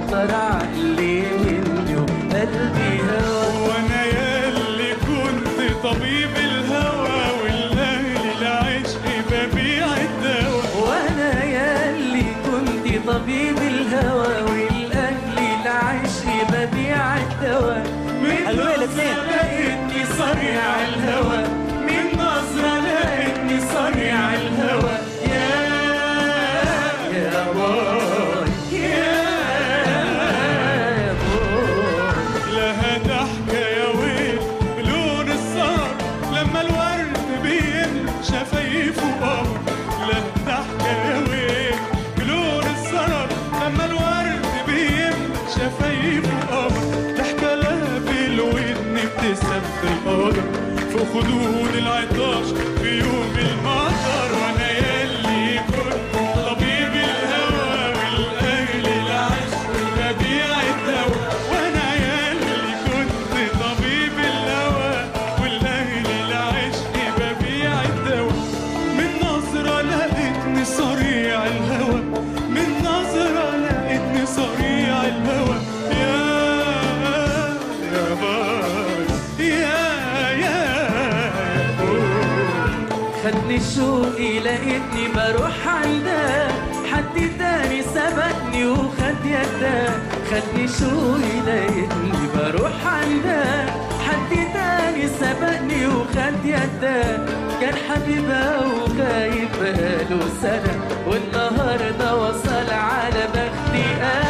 سيطر عقلي مني وقلبي هوا وانا ياللي كنت طبيب الهوى والاهل العشق ببيع الدواء وانا ياللي كنت طبيب الهوى والاهل العشق ببيع الدواء من حلوة يا لبنان. نظرة لقيتني صريع الهوى من نظرة لقيتني صريع الهوى يا يا باي يا باي لها ضحكة يا ويل بلون السهر لما الورد بيملى شفايفه قمر لها ضحكة يا ويل بلون السهر لما الورد بيملى شفايفه قمر ضحكة لها في الودن بتسبب القدر فوق خدود العطاش في يوم المطر وانا ياللي كنت طبيب الهوى والاهل العشق ببيع الدواء وانا ياللي كنت طبيب الهوى والاهل العشق ببيع الدواء من نظرة لقيتني صريع الهوى من نظرة لقيتني صريع الهوى يا يا باي يا يا خدني شوقي لقيتني بروح عندها حد تاني سبقني وخد يدها خدني شوقي لقيتني بروح عندها حد تاني سبقني وخد يدها كان حبيبها وغايب بقاله سنة والنهاردة وصل على بختي أنا